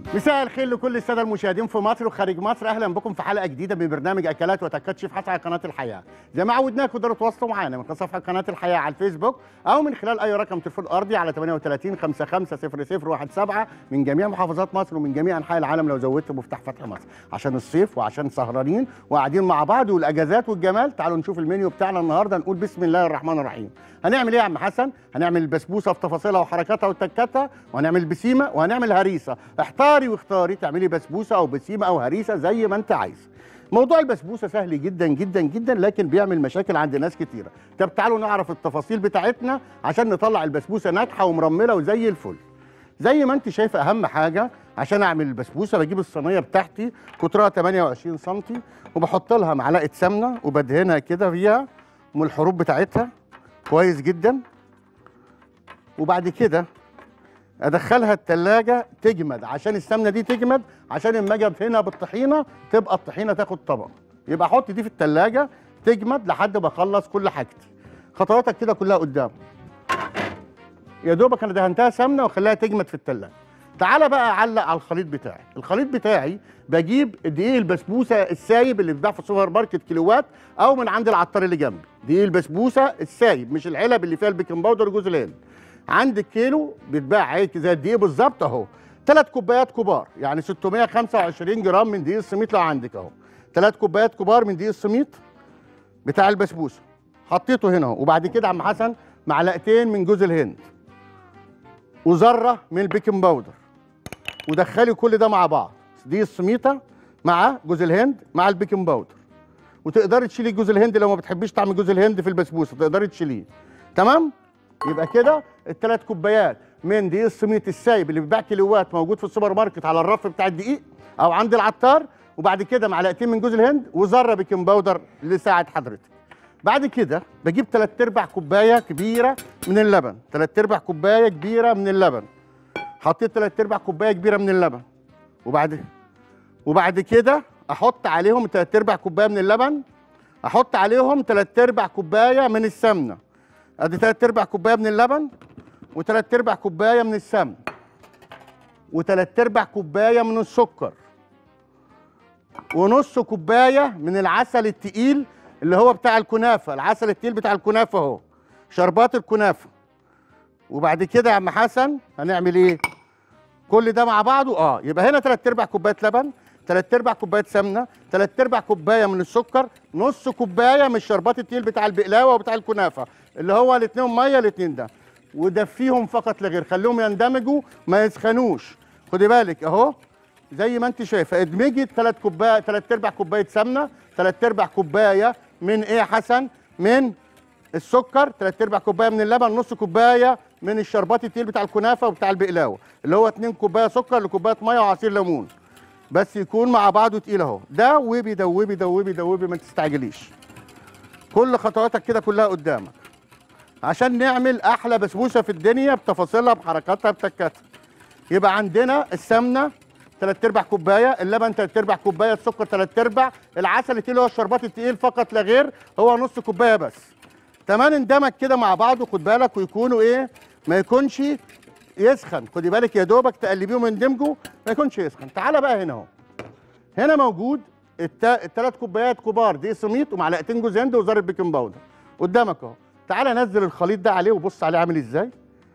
مساء الخير لكل الساده المشاهدين في مصر وخارج مصر اهلا بكم في حلقه جديده من برنامج اكلات وتكات شيف حسن على قناه الحياه زي ما عودناكم تقدروا تواصلوا معانا من صفحه قناه الحياه على الفيسبوك او من خلال اي رقم تليفون ارضي على 38 55 0017 من جميع محافظات مصر ومن جميع انحاء العالم لو زودت مفتاح فتح مصر عشان الصيف وعشان سهرانين وقاعدين مع بعض والاجازات والجمال تعالوا نشوف المنيو بتاعنا النهارده نقول بسم الله الرحمن الرحيم هنعمل ايه يا عم حسن هنعمل البسبوسه في تفاصيلها وحركاتها وتكاتها وهنعمل بسيمه وهنعمل هريسه احتاري واختاري تعملي بسبوسه او بسيمه او هريسه زي ما انت عايز موضوع البسبوسه سهل جدا جدا جدا لكن بيعمل مشاكل عند ناس كتيره طب تعالوا نعرف التفاصيل بتاعتنا عشان نطلع البسبوسه ناجحه ومرمله وزي الفل زي ما انت شايفه اهم حاجه عشان اعمل البسبوسه بجيب الصينيه بتاعتي قطرها 28 سم وبحط لها معلقه سمنه وبدهنها كده فيها من الحروف بتاعتها كويس جدا وبعد كده ادخلها التلاجة تجمد عشان السمنه دي تجمد عشان اما اجي هنا بالطحينه تبقى الطحينه تاخد طبق يبقى احط دي في التلاجة تجمد لحد ما اخلص كل حاجتي خطواتك كده كلها قدام يا دوبك انا دهنتها سمنه واخليها تجمد في التلاجة تعالى بقى اعلق على الخليط بتاعي الخليط بتاعي بجيب دقيق البسبوسه السايب اللي بيتباع في السوبر ماركت كيلوات او من عند العطار اللي جنبي دقيق البسبوسه السايب مش العلب اللي فيها البيكنج باودر وجوز الهند عندك كيلو بيتباع عادي زي الدقيق بالظبط اهو ثلاث كوبايات كبار يعني 625 جرام من دقيق السميط لو عندك اهو ثلاث كوبايات كبار من دقيق السميط بتاع البسبوسه حطيته هنا اهو وبعد كده يا عم حسن معلقتين من جوز الهند وذره من البيكنج باودر ودخلي كل ده مع بعض دي السميطه مع جوز الهند مع البيكنج باودر وتقدري تشيلي جوز الهند لو ما بتحبيش طعم جوز الهند في البسبوسه تقدري تشيليه تمام يبقى كده الثلاث كوبايات من دقيق السميط السايب اللي بيتباع كيلوات موجود في السوبر ماركت على الرف بتاع الدقيق او عند العطار وبعد كده معلقتين من جوز الهند وذره بيكنج باودر لساعد حضرتك بعد كده بجيب ثلاث ارباع كوبايه كبيره من اللبن ثلاث ارباع كوبايه كبيره من اللبن حطيت ثلاث ارباع كوبايه كبيره من اللبن وبعد وبعد كده احط عليهم ثلاث ارباع كوبايه من اللبن احط عليهم ثلاث ارباع كوبايه من السمنه ادي ثلاث ارباع كوبايه من اللبن وثلاث ارباع كوبايه من السمن وثلاث ارباع كوبايه من السكر ونص كوبايه من العسل التقيل اللي هو بتاع الكنافه العسل التقيل بتاع الكنافه اهو شربات الكنافه وبعد كده يا عم حسن هنعمل ايه كل ده مع بعضه اه يبقى هنا ثلاث ارباع كوبايه لبن ثلاث ارباع كوبايه سمنه ثلاث ارباع كوبايه من السكر نص كوبايه من الشربات التقيل بتاع البقلاوه وبتاع الكنافه اللي هو الاثنين ميه الاثنين ده ودفيهم فقط لغير خليهم يندمجوا ما يسخنوش خدي بالك اهو زي ما انت شايفه ادمجي ثلاث كوبايه ثلاث ارباع كوبايه سمنه ثلاث ارباع كوبايه من ايه يا حسن من السكر ثلاث ارباع كوبايه من اللبن نص كوبايه من الشربات التقيل بتاع الكنافه وبتاع البقلاوه اللي هو 2 كوبايه سكر لكوبايه ميه وعصير ليمون بس يكون مع بعضه تقيل اهو دوبي دوبي دوبي دوبي ما تستعجليش كل خطواتك كده كلها قدامك عشان نعمل احلى بسبوسه في الدنيا بتفاصيلها بحركاتها بتكاتها يبقى عندنا السمنه ثلاث ارباع كوبايه اللبن ثلاث ارباع كوبايه السكر ثلاث ارباع العسل التقيل هو الشربات التقيل فقط لا غير هو نص كوبايه بس تمام اندمج كده مع بعض وخد بالك ويكونوا ايه ما يكونش يسخن خدي بالك يا دوبك تقلبيهم يندمجوا ما يكونش يسخن تعالى بقى هنا اهو هنا موجود الثلاث كوبايات كبار دي سميط ومعلقتين جوز هند وذره بيكنج باودر قدامك اهو تعالى نزل الخليط ده عليه وبص عليه عامل ازاي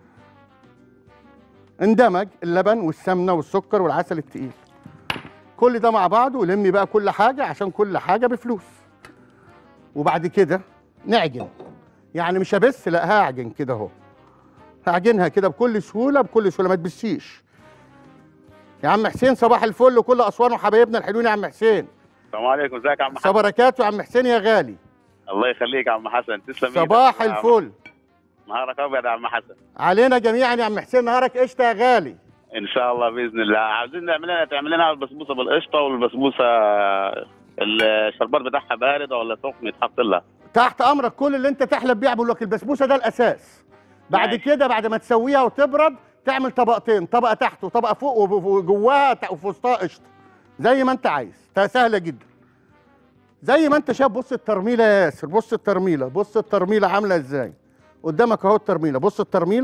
اندمج اللبن والسمنه والسكر والعسل التقيل كل ده مع بعضه ولمي بقى كل حاجه عشان كل حاجه بفلوس وبعد كده نعجن يعني مش هبس لا هعجن كده اهو هعجنها كده بكل سهوله بكل سهوله ما تبسيش يا عم حسين صباح الفل وكل اسوان وحبايبنا الحلوين يا عم حسين السلام عليكم ازيك يا عم حسن صبركات يا عم حسين يا غالي الله يخليك يا عم حسن تسلم ايدك. صباح يا عم- الفل نهارك ابيض يا عم حسن علينا جميعا يا عم حسين نهارك قشطه يا غالي ان شاء الله باذن الله عاوزين نعمل لنا تعمل لنا البسبوسه بالقشطه والبسبوسه الشربات بتاعها بارد ولا سخن يتحط لها تحت امرك كل اللي انت تحلم بيه بقول لك البسبوسه ده الاساس بعد ماشي. كده بعد ما تسويها وتبرد تعمل طبقتين طبقه تحت وطبقه فوق وب- وجواها ت- وفي وسطها قشطه زي ما انت عايز تا- سهله جدا زي ما انت شايف بص الترميله يا ياسر بص الترميله بص الترميله عامله ازاي قدامك اهو الترميله بص الترميله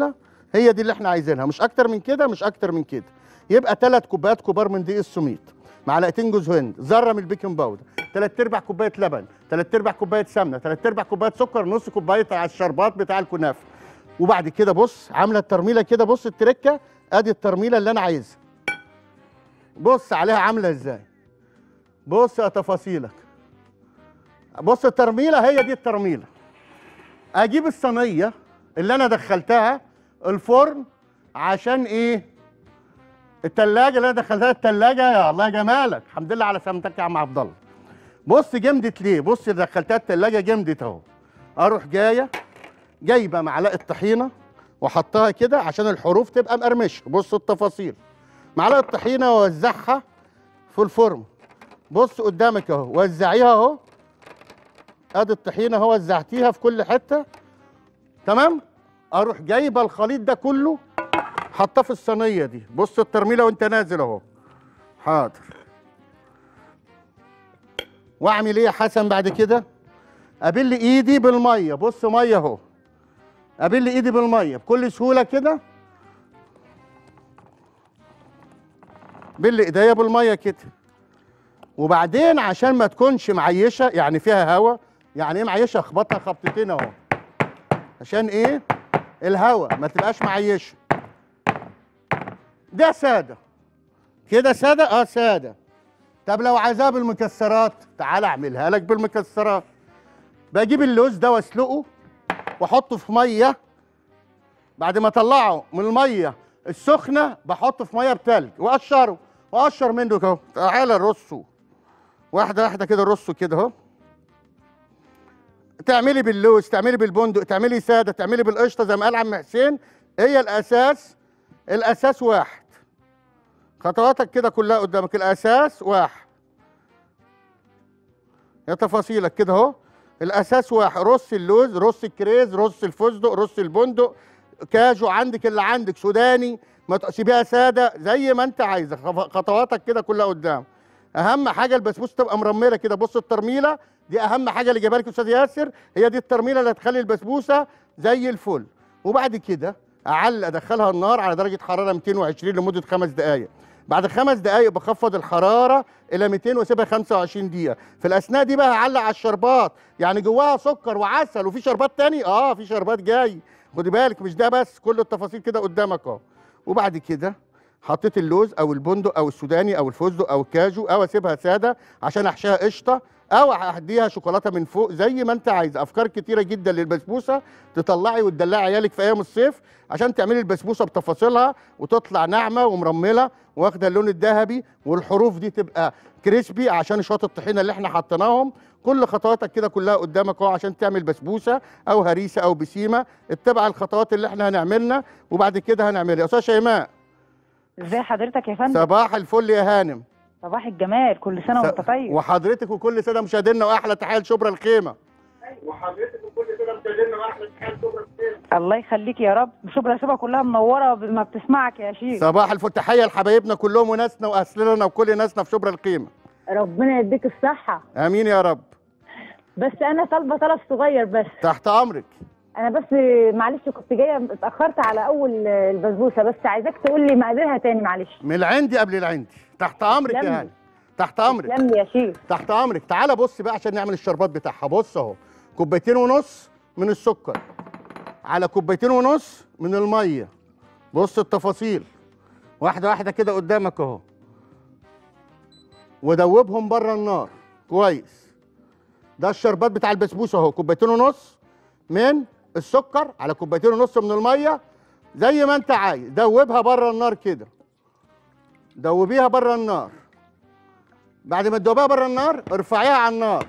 هي دي اللي احنا عايزينها مش اكتر من كده مش اكتر من كده يبقى ثلاث كوبايات كبار من دقيق السميط معلقتين جوز هند ذره من البيكنج باودر ثلاث ارباع كوبايه لبن ثلاث ارباع كوبايه سمنه ثلاث ارباع كوبايه سكر نص كوبايه على الشربات بتاع الكنافه وبعد كده بص عامله الترميله كده بص التركه ادي الترميله اللي انا عايزها بص عليها عامله ازاي بص يا تفاصيلك بص الترميله هي دي الترميله اجيب الصينيه اللي انا دخلتها الفرن عشان ايه التلاجة اللي انا دخلتها التلاجة يا الله جمالك الحمد لله على سلامتك يا عم عبد الله بص جمدت ليه بص اللي دخلتها التلاجة جمدت اهو اروح جايه جايبه معلقه طحينه وحطها كده عشان الحروف تبقى مقرمشه بص التفاصيل معلقه طحينه واوزعها في الفرن بص قدامك اهو وزعيها اهو ادي الطحينه اهو وزعتيها في كل حته تمام اروح جايبه الخليط ده كله حطاه في الصينيه دي بص الترميله وانت نازل اهو حاضر واعمل ايه يا حسن بعد كده ابل ايدي بالميه بص ميه اهو ابل ايدي بالميه بكل سهوله كده بل ايديا بالميه كده وبعدين عشان ما تكونش معيشه يعني فيها هوا يعني ايه معيشه اخبطها خبطتين اهو عشان ايه الهوا ما تبقاش معيشه ده ساده كده ساده اه ساده طب لو عايزاها بالمكسرات تعال اعملها لك بالمكسرات بجيب اللوز ده واسلقه واحطه في ميه بعد ما اطلعه من الميه السخنه بحطه في ميه بتلج واقشره واقشر منه اهو تعالى رصه واحده واحده كده رصه كده اهو تعملي باللوز تعملي بالبندق تعملي ساده تعملي بالقشطه زي ما قال عم حسين هي الاساس الاساس واحد خطواتك كده كلها قدامك الاساس واحد يا تفاصيلك كده اهو الاساس واحد رص اللوز رص الكريز رص الفستق رص البندق كاجو عندك اللي عندك سوداني ما تسيبيها ساده زي ما انت عايزه خف- خطواتك كده كلها قدام اهم حاجه البسبوسه تبقى مرمله كده بص الترميله دي اهم حاجه اللي جايبها لك استاذ ياسر هي دي الترميله اللي هتخلي البسبوسه زي الفل وبعد كده اعلق ادخلها النار على درجه حراره 220 لمده خمس دقائق بعد خمس دقائق بخفض الحراره الى 200 واسيبها 25 دقيقه في الاثناء دي بقى هعلق على الشربات يعني جواها سكر وعسل وفي شربات تاني اه في شربات جاي خدي بالك مش ده بس كل التفاصيل كده قدامك اهو وبعد كده حطيت اللوز او البندق او السوداني او الفستق او الكاجو او اسيبها ساده عشان احشيها قشطه او اهديها شوكولاته من فوق زي ما انت عايز افكار كتيره جدا للبسبوسه تطلعي وتدلعي عيالك في ايام الصيف عشان تعملي البسبوسه بتفاصيلها وتطلع ناعمه ومرمله واخده اللون الذهبي والحروف دي تبقى كريسبي عشان شويه الطحينه اللي احنا حطيناهم كل خطواتك كده كلها قدامك اهو عشان تعمل بسبوسه او هريسه او بسيمه اتبع الخطوات اللي احنا هنعملها وبعد كده هنعملها يا استاذ شيماء ازاي حضرتك يا فندم صباح الفل يا هانم صباح الجمال كل سنه وانت طيب وحضرتك وكل ساده مشاهدينا واحلى تحيه لشبرا الخيمه وحضرتك وكل ساده مشاهدينا واحلى تحيه لشبرا الخيمه الله يخليك يا رب شبرا شبرا كلها منوره ما بتسمعك يا شيخ صباح الفل تحيه لحبايبنا كلهم وناسنا واهلنا وكل ناسنا في شبرا القيمه ربنا يديك الصحة امين يا رب بس أنا طالبة طلب صغير بس تحت امرك أنا بس معلش كنت جاية اتأخرت على أول البسبوسة بس عايزاك تقول لي مقاديرها تاني معلش من العندي قبل العندي تحت امرك تسلم يا لي. هانم تحت امرك تسلم لي يا شيخ تحت امرك تعالى بص بقى عشان نعمل الشربات بتاعها بص اهو كوبايتين ونص من السكر على كوبايتين ونص من الميه بص التفاصيل واحده واحده كده قدامك اهو ودوبهم بره النار كويس ده الشربات بتاع البسبوسه اهو كوبايتين ونص من السكر على كوبايتين ونص من الميه زي ما انت عايز دوبها بره النار كده دوبيها بره النار بعد ما تدوبيها بره النار ارفعيها على النار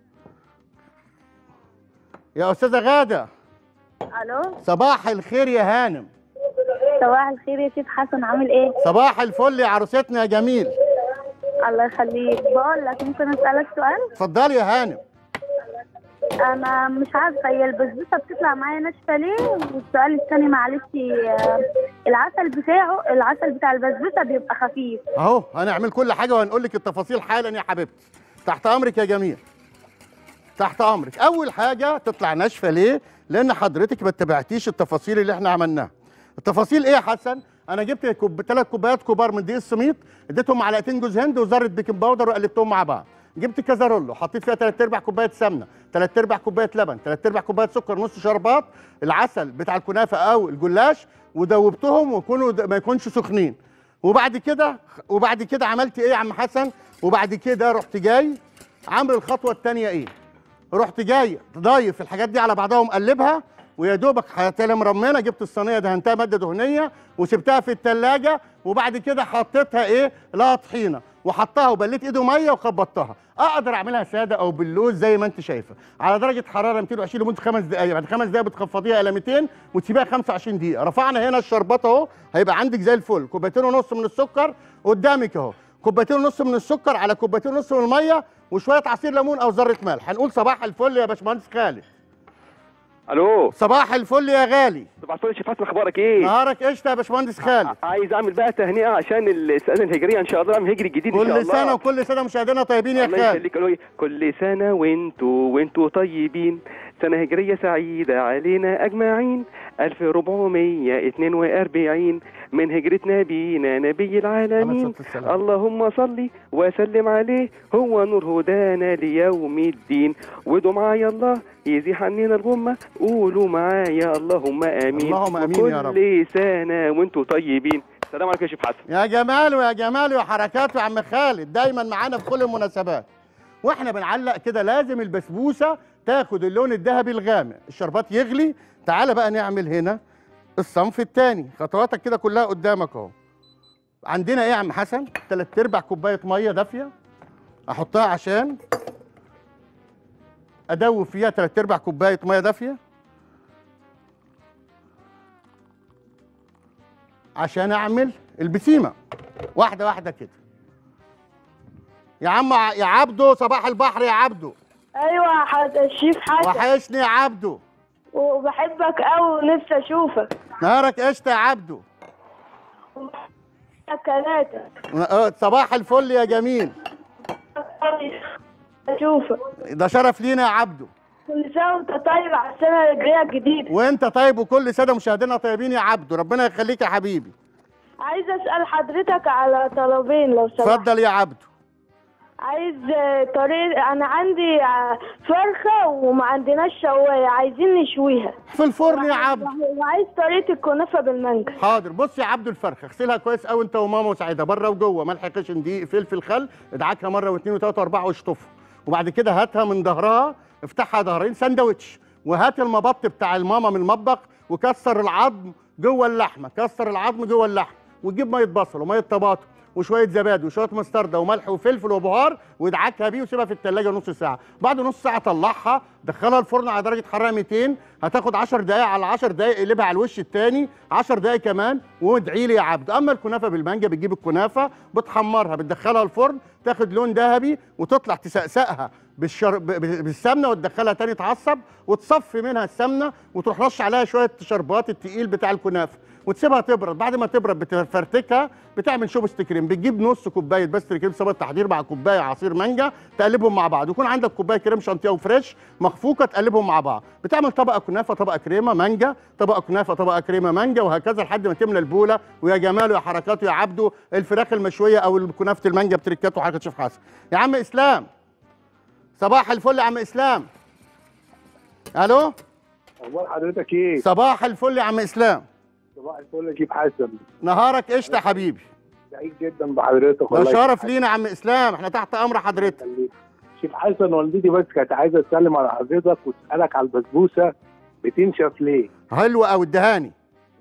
يا استاذه غاده ألو صباح الخير يا هانم صباح الخير يا شيخ حسن عامل إيه؟ صباح الفل يا عروستنا يا جميل الله يخليك بقول لك ممكن أسألك سؤال؟ اتفضلي يا هانم أنا مش عارفة هي البسبوسة بتطلع معايا ناشفة ليه؟ والسؤال الثاني معلش آه، العسل بتاعه العسل بتاع البسبوسة بيبقى خفيف اهو هنعمل كل حاجه وهنقول لك التفاصيل حالا يا حبيبتي تحت امرك يا جميل تحت امرك اول حاجه تطلع ناشفه ليه لان حضرتك ما اتبعتيش التفاصيل اللي احنا عملناها التفاصيل ايه يا حسن انا جبت كوب... ثلاث كوبايات كبار من دقيق السميط اديتهم معلقتين جوز هند وذره بيكنج باودر وقلبتهم مع بعض جبت كازارولو حطيت فيها ثلاث ارباع كوبايه سمنه ثلاث ارباع كوبايه لبن ثلاث ارباع كوبايه سكر نص شربات العسل بتاع الكنافه او الجلاش ودوبتهم ويكونوا ما يكونش سخنين وبعد كده وبعد كده عملت ايه يا عم حسن وبعد كده رحت جاي عامل الخطوه الثانيه ايه رحت جاي ضايف الحاجات دي على بعضها ومقلبها ويا دوبك هتلاقي مرمله جبت الصينيه دهنتها ماده دهنيه وسبتها في الثلاجه وبعد كده حطيتها ايه لها طحينه وحطها وبليت ايده ميه وخبطتها اقدر اعملها ساده او باللوز زي ما انت شايفه على درجه حراره 220 لمده خمس دقائق بعد خمس دقائق بتخفضيها الى 200 وتسيبيها 25 دقيقه رفعنا هنا الشربات اهو هيبقى عندك زي الفل كوبايتين ونص من السكر قدامك اهو كوبايتين ونص من السكر على كوبايتين ونص من الميه وشويه عصير ليمون او ذره ملح هنقول صباح الفل يا باشمهندس خالد الو صباح الفل يا غالي صباح الفل يا شيخ حسن اخبارك ايه؟ نهارك قشطه يا باشمهندس خالد عايز اعمل بقى تهنئه عشان السنه الهجريه ان شاء الله اعمل هجري جديد ان شاء كل الله سنه وكل سنه مشاهدينا طيبين يا الله خالد يخليك قالوا لي كل سنه وانتوا وانتوا طيبين سنه هجريه سعيده علينا اجمعين 1442 من هجرة نبينا نبي عليه العالمين الصلاة والسلام. اللهم صل وسلم عليه هو نور هدانا ليوم الدين ودوا معايا الله يزيح عننا الغمة قولوا معايا اللهم آمين اللهم آمين يا رب. كل سنة وانتوا طيبين السلام عليكم يا شيخ حسن يا جماله يا جماله يا حركاته يا عم خالد دايما معانا في كل المناسبات واحنا بنعلق كده لازم البسبوسه تاخد اللون الذهبي الغامق الشربات يغلي تعالى بقى نعمل هنا الصنف الثاني خطواتك كده كلها قدامك اهو عندنا ايه يا عم حسن تلات ارباع كوبايه ميه دافيه احطها عشان ادوب فيها تلات ارباع كوبايه ميه دافيه عشان اعمل البسيمه واحده واحده كده يا عم ع- يا عبدو صباح البحر يا عبدو ايوه حد... الشيف حسن وحشني يا عبدو وبحبك قوي ونفسي اشوفك نهارك قشطه يا عبدو اكلاتك آه، صباح الفل يا جميل اشوفك ده شرف لينا يا عبدو كل سنه وانت طيب على السنه الهجريه الجديده وانت طيب وكل ساده مشاهدينا طيبين يا عبدو ربنا يخليك يا حبيبي عايز اسال حضرتك على طلبين لو سمحت اتفضل يا عبدو عايز آه، طريقه انا عندي آه، فرخه وما عندناش شوايه عايزين نشويها في الفرن يا عبدو وعايز طريقه الكنافه بالمانجا حاضر بص يا عبدو الفرخه اغسلها كويس قوي انت وماما وسعيده بره وجوه ملح خشن دقيق فلفل خل ادعكها مره واثنين وثلاثه واربعه واشطفها وبعد كده هاتها من ظهرها افتحها ظهرين سندوتش وهات المبط بتاع الماما من المطبخ وكسر العظم جوه اللحمه كسر العظم جوه اللحمه وتجيب ميه بصل وميه طماطم وشويه زبادي وشويه مستردة وملح وفلفل وبهار وادعكها بيه وسيبها في الثلاجه نص ساعه بعد نص ساعه طلعها دخلها الفرن على درجه حراره 200 هتاخد 10 دقائق على 10 دقائق قلبها على الوش الثاني 10 دقائق كمان وادعي لي يا عبد اما الكنافه بالمانجا بتجيب الكنافه بتحمرها بتدخلها الفرن تاخد لون ذهبي وتطلع تسقسقها بالشر... ب- ب- بالسمنه وتدخلها تاني تعصب وتصفي منها السمنه وتروح رش عليها شويه شربات التقيل بتاع الكنافه وتسيبها تبرد بعد ما تبرد بتفرتكها بتعمل شوبست كريم بتجيب نص كوبايه بس كريم سبب التحضير مع كوبايه عصير مانجا تقلبهم مع بعض يكون عندك كوبايه كريم شانتيه وفريش مخفوقه تقلبهم مع بعض بتعمل طبقه كنافه طبقه كريمه مانجا طبقه كنافه طبقه كريمه مانجا وهكذا لحد ما تملى البوله ويا جماله يا حركاته يا عبده الفراخ المشويه او كنافه المانجا بتركاته وحركه شيف حسن يا عم اسلام صباح الفل يا عم اسلام الو اخبار حضرتك ايه؟ صباح الفل يا عم اسلام صباح الفل يا شيف حسن نهارك قشطه يا حبيبي سعيد جدا بحضرتك ده والله شرف لينا يا عم اسلام احنا تحت امر حضرتك يخليك. شيف حسن والدتي بس كانت عايزه تسلم على حضرتك وتسالك على البسبوسه بتنشف ليه؟ حلوه قوي ادهاني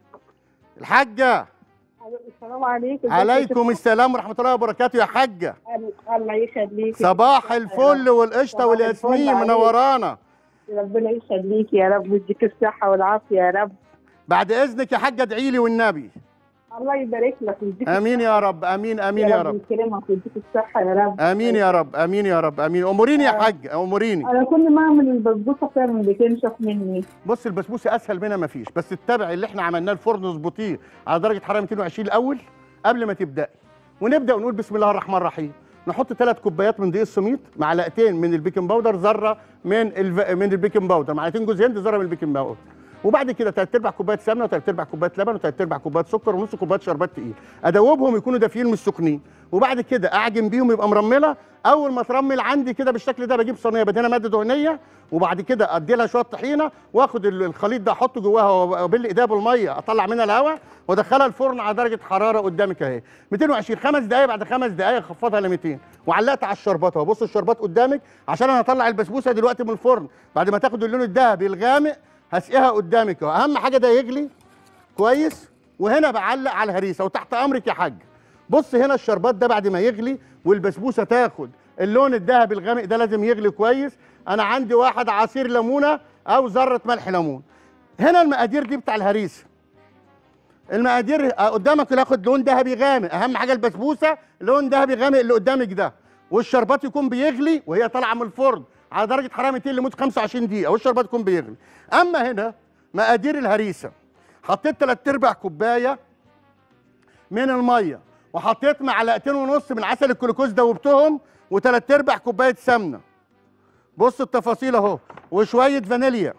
الحاجه السلام عليكم عليكم السلام ورحمه الله وبركاته يا حاجه الله يخليك صباح الفل والقشطه صباح والياسمين الفل عليك. منورانا ربنا يخليك يا رب ويديك الصحة والعافية يا رب بعد اذنك يا حاجه ادعي لي والنبي الله يبارك لك ويديك امين يا رب امين امين يا رب يكرمك ويديك الصحة يا رب امين يا رب امين يا رب امين اموريني يا حاج اموريني أنا كل ما أعمل البسبوسة فعلا بتنشف مني بص البسبوسه اسهل منها مفيش بس تتبع اللي احنا عملناه الفرن اظبطيه على درجه حراره 220 الاول قبل ما تبداي ونبدا ونقول بسم الله الرحمن الرحيم نحط ثلاث كوبايات من دقيق السميط معلقتين من البيكنج باودر ذره من الف... من البيكنج باودر معلقتين جوز هند ذره من البيكنج باودر وبعد كده تلات ارباع كوبايه سمنه وتلات ارباع كوبايه لبن وتلات ارباع كوبايه سكر ونص كوبايه شربات تقيل ادوبهم يكونوا دافيين مش سخنين وبعد كده اعجن بيهم يبقى مرمله اول ما ترمل عندي كده بالشكل ده بجيب صينيه بدهنها ماده دهنيه وبعد كده ادي لها شويه طحينه واخد ال- الخليط ده احطه جواها وابل ايديها بالميه اطلع منها الهواء وادخلها الفرن على درجه حراره قدامك اهي 220 خمس دقائق بعد خمس دقائق اخفضها ل 200 وعلقت على الشربات اهو بص الشربات قدامك عشان انا اطلع البسبوسه دلوقتي من الفرن بعد ما تاخد اللون الذهبي الغامق هسقيها قدامك اهو اهم حاجه ده يغلي كويس وهنا بعلق على الهريسه وتحت امرك يا حاج بص هنا الشربات ده بعد ما يغلي والبسبوسه تاخد اللون الذهبي الغامق ده لازم يغلي كويس انا عندي واحد عصير ليمونه او ذره ملح ليمون هنا المقادير دي بتاع الهريسه المقادير آه، قدامك اللي ياخد لون ذهبي غامق اهم حاجه البسبوسه لون ذهبي غامق اللي قدامك ده والشربات يكون بيغلي وهي طالعه من الفرن على درجه حراره 200 لمده 25 دقيقه والشربات يكون بيغلي اما هنا مقادير الهريسه حطيت ثلاث ارباع كوبايه من الميه وحطيت معلقتين ونص من عسل الجلوكوز دوبتهم وثلاث ارباع كوبايه سمنه بص التفاصيل اهو وشويه فانيليا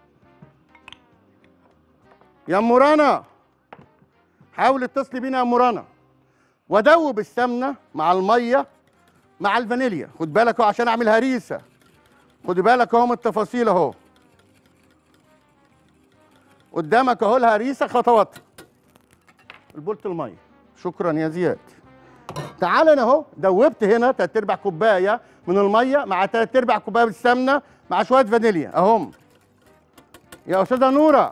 يا ام رنا حاول اتصلي بينا يا ام رنا وادوب السمنه مع الميه مع الفانيليا خد بالك اهو عشان اعمل هريسه خد بالك اهو من التفاصيل اهو قدامك اهو الهريسه خطوات البولت الميه شكرا يا زياد تعال انا اهو دوبت هنا تلات ارباع كوبايه من الميه مع تلات ارباع كوبايه من السمنه مع شويه فانيليا اهم يا استاذه نوره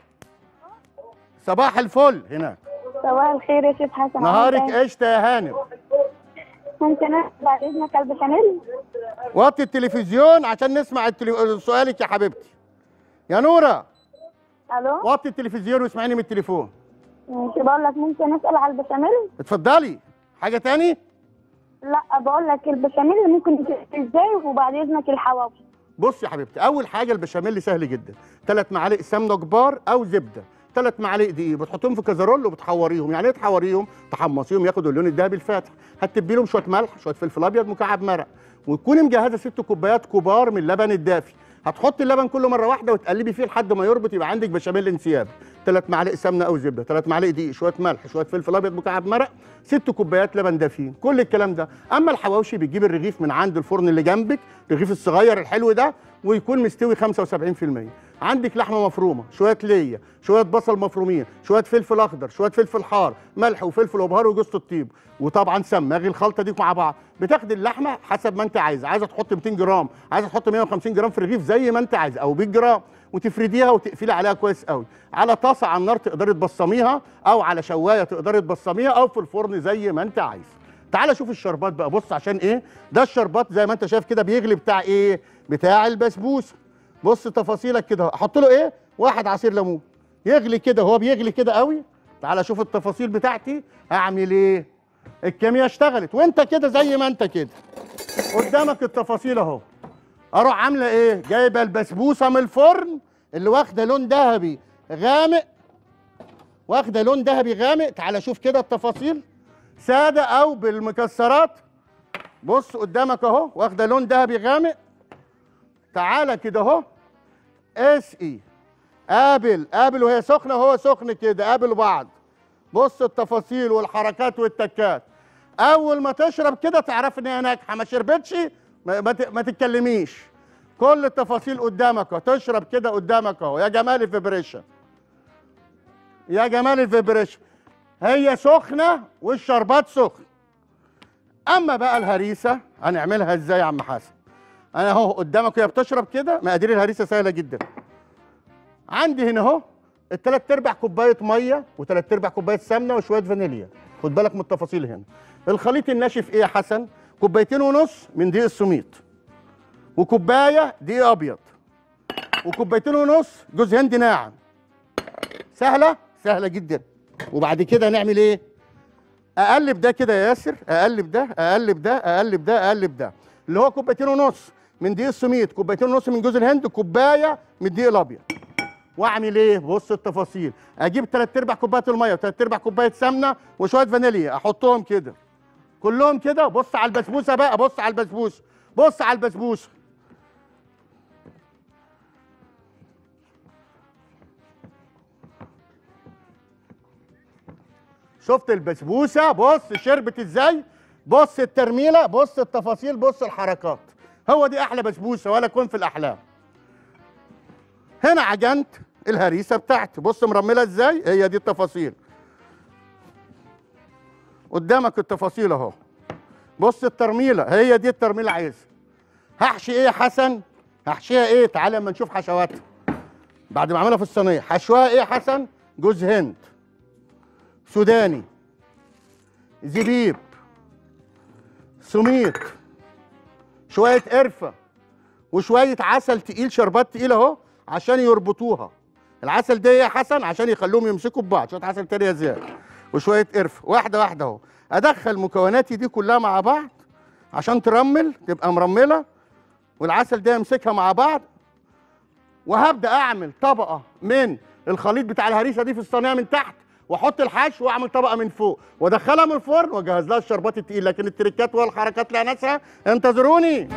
صباح الفل هناك صباح الخير يا شيخ حسن نهارك عامل إيه؟ قشطه يا هانم ممكن أسأل بعد اذنك على البشاميل وطي التلفزيون عشان نسمع التلي... سؤالك يا حبيبتي يا نوره الو وطي التلفزيون واسمعيني من التليفون ماشي بقول لك ممكن اسال على البشاميل اتفضلي حاجه تاني لا بقول لك البشاميل ممكن يتعمل ازاي وبعد اذنك الحواوشي بص يا حبيبتي اول حاجه البشاميل سهل جدا ثلاث معالق سمنه كبار او زبده ثلاث معالق دقيق بتحطهم في كازرول وبتحوريهم يعني ايه تحوريهم تحمصيهم ياخدوا اللون الذهبي الفاتح هتبي لهم شويه ملح شويه فلفل ابيض مكعب مرق وتكوني مجهزه ست كوبايات كبار من اللبن الدافي هتحطي اللبن كله مره واحده وتقلبي فيه لحد ما يربط يبقى عندك بشاميل انسيابي ثلاث معالق سمنه او زبده ثلاث معالق دقيق شويه ملح شويه فلفل ابيض مكعب مرق ست كوبايات لبن دافيين كل الكلام ده اما الحواوشي بتجيب الرغيف من عند الفرن اللي جنبك الرغيف الصغير الحلو ده ويكون مستوي 75% عندك لحمه مفرومه شويه ليا شويه بصل مفرومين شويه فلفل اخضر شويه فلفل حار ملح وفلفل وبهار وجوز الطيب وطبعا سماغي الخلطه دي مع بعض بتاخدي اللحمه حسب ما انت عايزه عايزه تحط 200 جرام عايزه تحط 150 جرام في الرغيف زي ما انت عايزه او 100 جرام وتفرديها وتقفلي عليها كويس قوي على طاسه على النار تقدري تبصميها او على شوايه تقدري تبصميها او في الفرن زي ما انت عايز تعال شوف الشربات بقى بص عشان ايه ده الشربات زي ما انت شايف كده بيغلي بتاع ايه بتاع البسبوسه بص تفاصيلك كده احط له ايه واحد عصير ليمون يغلي كده هو بيغلي كده قوي تعال شوف التفاصيل بتاعتي هعمل ايه الكيمياء اشتغلت وانت كده زي ما انت كده قدامك التفاصيل اهو اروح عامله ايه جايبه البسبوسه من الفرن اللي واخده لون ذهبي غامق واخده لون ذهبي غامق تعال شوف كده التفاصيل ساده او بالمكسرات بص قدامك اهو واخده لون ذهبي غامق تعالى كده اهو اسقي قابل قابل وهي سخنه وهو سخن كده قابل بعض بص التفاصيل والحركات والتكات اول ما تشرب كده تعرف ان هي ناجحه ما شربتش ما, ما, ت- ما تتكلميش كل التفاصيل قدامك اهو تشرب كده قدامك اهو يا جمال الفيبريشن يا جمال الفيبريشن هي سخنه والشربات سخن اما بقى الهريسه هنعملها ازاي يا عم حسن انا اهو قدامك وهي بتشرب كده مقادير الهريسه سهله جدا عندي هنا اهو التلات ارباع كوبايه ميه وتلات ارباع كوبايه سمنه وشويه فانيليا خد بالك من التفاصيل هنا الخليط الناشف ايه يا حسن كوبايتين ونص من دقيق السميط وكوبايه دقيق ابيض وكوبايتين ونص جوز هند ناعم سهله سهله جدا وبعد كده نعمل ايه اقلب ده كده يا ياسر اقلب ده اقلب ده اقلب ده اقلب ده اللي هو كوبايتين ونص من دقيق السميط كوبايتين ونص من جوز الهند كوبايه من الدقيق الابيض واعمل ايه بص التفاصيل اجيب ثلاث ارباع كوبايه الميه وثلاث ارباع كوبايه سمنه وشويه فانيليا احطهم كده كلهم كده بص على البسبوسه بقى بص على البسبوسه بص على البسبوسه شفت البسبوسه بص شربت ازاي بص الترميله بص التفاصيل بص الحركات هو دي احلى بسبوسه ولا كون في الاحلام هنا عجنت الهريسه بتاعتي بص مرمله ازاي هي دي التفاصيل قدامك التفاصيل اهو بص الترميله هي دي الترميله عايزها هحشي ايه يا حسن هحشيها ايه تعالى اما نشوف حشواتها بعد ما اعملها في الصينيه حشوها ايه يا حسن جوز هند سوداني زبيب سميط شويه قرفه وشويه عسل تقيل شربات تقيل اهو عشان يربطوها العسل ده إيه يا حسن عشان يخلوهم يمسكوا ببعض شويه عسل تاني زياده وشويه قرفه واحده واحده اهو ادخل مكوناتي دي كلها مع بعض عشان ترمل تبقى مرمله والعسل ده يمسكها مع بعض وهبدا اعمل طبقه من الخليط بتاع الهريسه دي في الصينيه من تحت واحط الحشو واعمل طبقه من فوق وادخلها من الفرن واجهز لها الشربات التقيل لكن التريكات والحركات لها ناسها انتظروني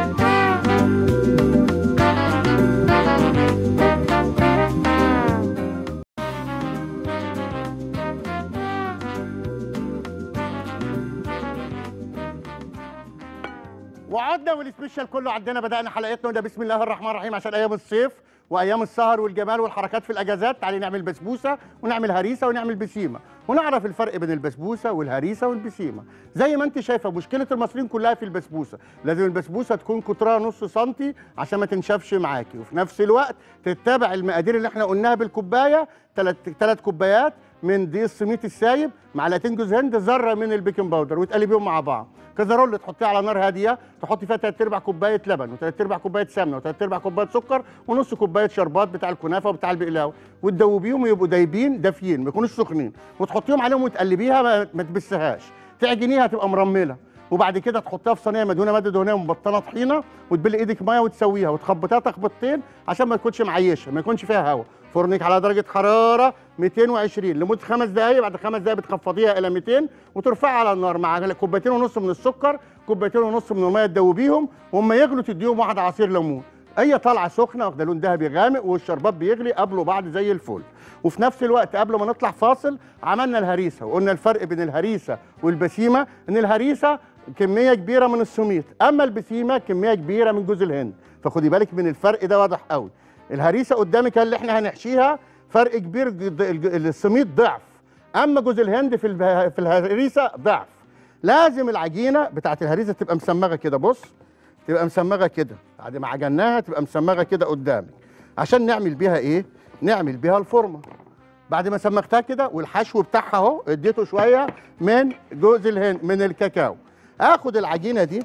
وعدنا والسبيشال كله عندنا بدانا حلقتنا وده بسم الله الرحمن الرحيم عشان ايام الصيف وايام السهر والجمال والحركات في الاجازات تعالي نعمل بسبوسه ونعمل هريسه ونعمل بسيمه ونعرف الفرق بين البسبوسه والهريسه والبسيمه زي ما انت شايفه مشكله المصريين كلها في البسبوسه لازم البسبوسه تكون قطرها نص سنتي عشان ما تنشفش معاكي وفي نفس الوقت تتبع المقادير اللي احنا قلناها بالكوبايه ثلاث ثلاث كوبايات من دقيق السميط السايب معلقتين جوز هند ذره من البيكنج باودر وتقلبيهم مع بعض كزرول تحطيها على نار هاديه تحطي فيها ثلاث ارباع كوبايه لبن وثلاث ارباع كوبايه سمنه وثلاث ارباع كوبايه سكر ونص كوبايه شربات بتاع الكنافه وبتاع البقلاوه وتدوبيهم ويبقوا دايبين دافيين ما يكونوش سخنين وتحطيهم عليهم وتقلبيها ما, ما تبسهاش تعجنيها تبقى مرمله وبعد كده تحطيها في صينيه مدهونه ماده دهنيه ومبطنه طحينه وتبلي ايدك ميه وتسويها وتخبطيها تخبطتين عشان ما تكونش معيشه ما يكونش فيها هواء فرنك على درجه حراره 220 لمده خمس دقائق بعد خمس دقائق بتخفضيها الى 200 وترفعها على النار مع كوبايتين ونص من السكر كوبايتين ونص من الميه تدوبيهم واما يغلوا تديهم واحد عصير ليمون اي طلعه سخنه واخده لون ذهبي غامق والشربات بيغلي قبل وبعد زي الفل وفي نفس الوقت قبل ما نطلع فاصل عملنا الهريسه وقلنا الفرق بين الهريسه والبسيمه ان الهريسه كميه كبيره من السميط اما البسيمه كميه كبيره من جوز الهند فخدي بالك من الفرق ده واضح قوي الهريسه قدامك اللي احنا هنحشيها فرق كبير جد- الج- السميط ضعف اما جوز الهند في الب- في الهريسه ضعف لازم العجينه بتاعت الهريسه تبقى مسمغه كده بص تبقى مسمغه كده بعد ما عجناها تبقى مسمغه كده قدامك عشان نعمل بيها ايه نعمل بيها الفورمه بعد ما سمغتها كده والحشو بتاعها اهو اديته شويه من جوز الهند من الكاكاو اخد العجينه دي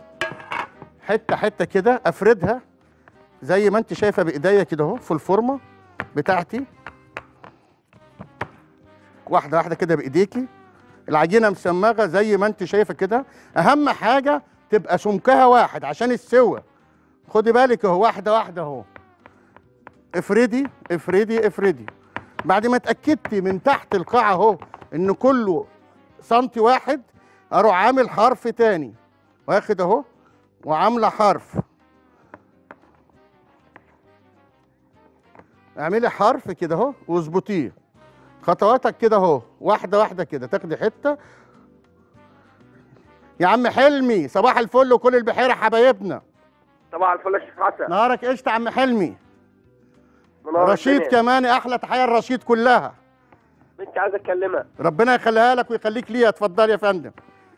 حته حته كده افردها زي ما انت شايفه بايديا كده اهو في الفورمه بتاعتي واحده واحده كده بايديكي العجينه مسمغه زي ما انت شايفه كده اهم حاجه تبقى سمكها واحد عشان السوا خدي بالك اهو واحده واحده اهو افردي افردي افردي بعد ما اتاكدتي من تحت القاع اهو ان كله سنتي واحد اروح عامل حرف تاني واخد اهو وعامله حرف اعملي حرف كده اهو واظبطيه خطواتك كده اهو واحده واحده كده تاخدي حته يا عم حلمي صباح الفل وكل البحيره حبايبنا صباح الفل يا شيخ حسن نهارك قشطه يا عم حلمي منور رشيد الدنيا. كمان احلى تحيه لرشيد كلها بنتي عايز اكلمها ربنا يخليها لك ويخليك ليها اتفضل يا فندم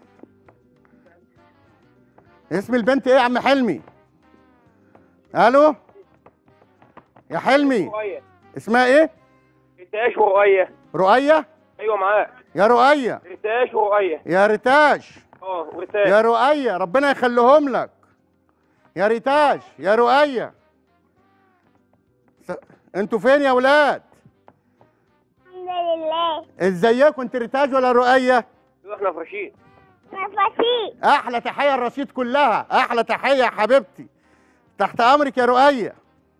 اسم البنت ايه يا عم حلمي الو يا حلمي رؤية اسمها ايه ريتاش ورؤية رؤية ايوه معاك يا رؤية ريتاش ورؤية يا ريتاش اه وريتاش يا رؤية ربنا يخليهم لك يا ريتاش يا رؤية س... انتوا فين يا ولاد الحمد لله ازيكم انت ريتاج ولا رؤية احنا في رشيد نفسي احلى تحيه الرشيد كلها احلى تحيه يا حبيبتي تحت امرك يا رؤيه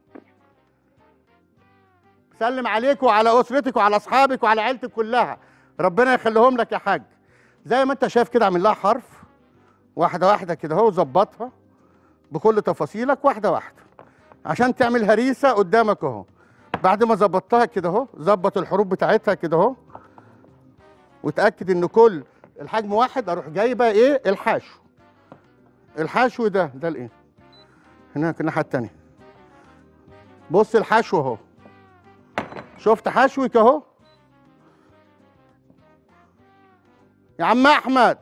سلم عليك وعلى اسرتك وعلى اصحابك وعلى عيلتك كلها ربنا يخليهم لك يا حاج زي ما انت شايف كده اعمل لها حرف واحده واحده كده اهو ظبطها بكل تفاصيلك واحده واحده عشان تعمل هريسه قدامك اهو بعد ما ظبطتها كده اهو ظبط الحروف بتاعتها كده اهو وتاكد ان كل الحجم واحد اروح جايبه ايه الحشو الحشو ده ده الايه هناك الناحيه التانيه بص الحشو اهو شفت حشوك اهو يا عم احمد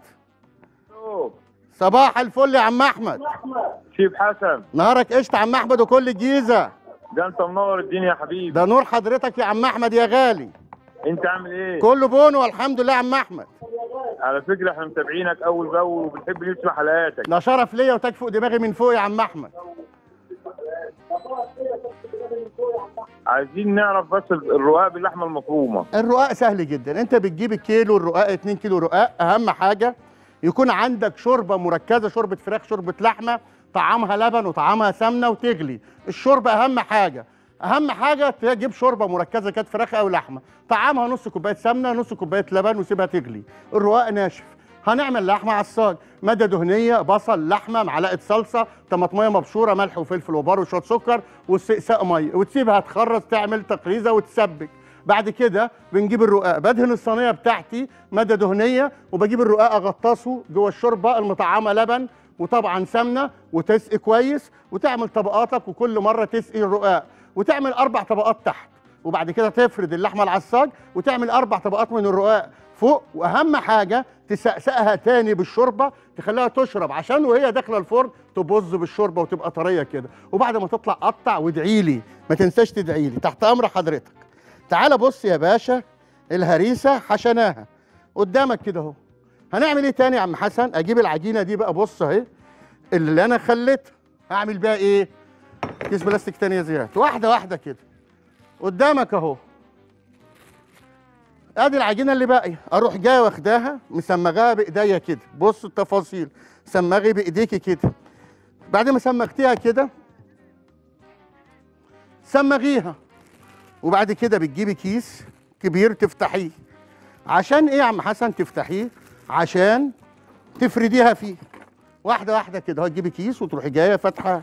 صباح الفل يا عم احمد شيف حسن نهارك قشطه يا عم احمد وكل الجيزه ده انت منور الدنيا يا حبيبي ده نور حضرتك يا عم احمد يا غالي انت عامل ايه كله بون والحمد لله يا عم احمد على فكره احنا متابعينك اول باول وبنحب نسمع حلقاتك ده شرف ليا وتكفؤ دماغي من فوق يا عم احمد عايزين نعرف بس الرقاق باللحمه المفرومه الرقاق سهل جدا انت بتجيب الكيلو الرقاق 2 كيلو رقاق اهم حاجه يكون عندك شوربه مركزه شوربه فراخ شوربه لحمه طعامها لبن وطعامها سمنه وتغلي الشوربه اهم حاجه اهم حاجه تجيب شوربه مركزه كانت فراخ او لحمه طعامها نص كوبايه سمنه نص كوبايه لبن وسيبها تغلي الرقاق ناشف هنعمل لحمه عصاج ماده دهنيه بصل لحمه معلقه صلصه طماطميه مبشوره ملح وفلفل وبار وشويه سكر واستقساء ميه وتسيبها تخرز تعمل تقريزه وتسبك بعد كده بنجيب الرقاق بدهن الصينيه بتاعتي ماده دهنيه وبجيب الرقاق اغطسه جوه الشوربه المطعمه لبن وطبعا سمنه وتسقي كويس وتعمل طبقاتك وكل مره تسقي الرقاق وتعمل اربع طبقات تحت وبعد كده تفرد اللحمه العصاج وتعمل اربع طبقات من الرقاق فوق واهم حاجه تسقسقها تاني بالشوربه تخليها تشرب عشان وهي داخله الفرن تبظ بالشوربه وتبقى طريه كده وبعد ما تطلع قطع وادعي لي ما تنساش تدعي لي تحت امر حضرتك تعال بص يا باشا الهريسه حشناها قدامك كده اهو هنعمل ايه تاني يا عم حسن اجيب العجينه دي بقى بص اهي اللي انا خليتها هعمل بيها ايه كيس بلاستيك تاني يا زياد واحده واحده كده قدامك اهو ادي العجينه اللي باقيه اروح جاي واخداها مسمغاها بايديا كده بص التفاصيل سمغي بايديكي كده بعد ما سمغتيها كده سمغيها وبعد كده بتجيبي كيس كبير تفتحيه عشان ايه يا عم حسن تفتحيه عشان تفرديها فيه واحده واحده كده هتجيبي كيس وتروحي جايه فاتحه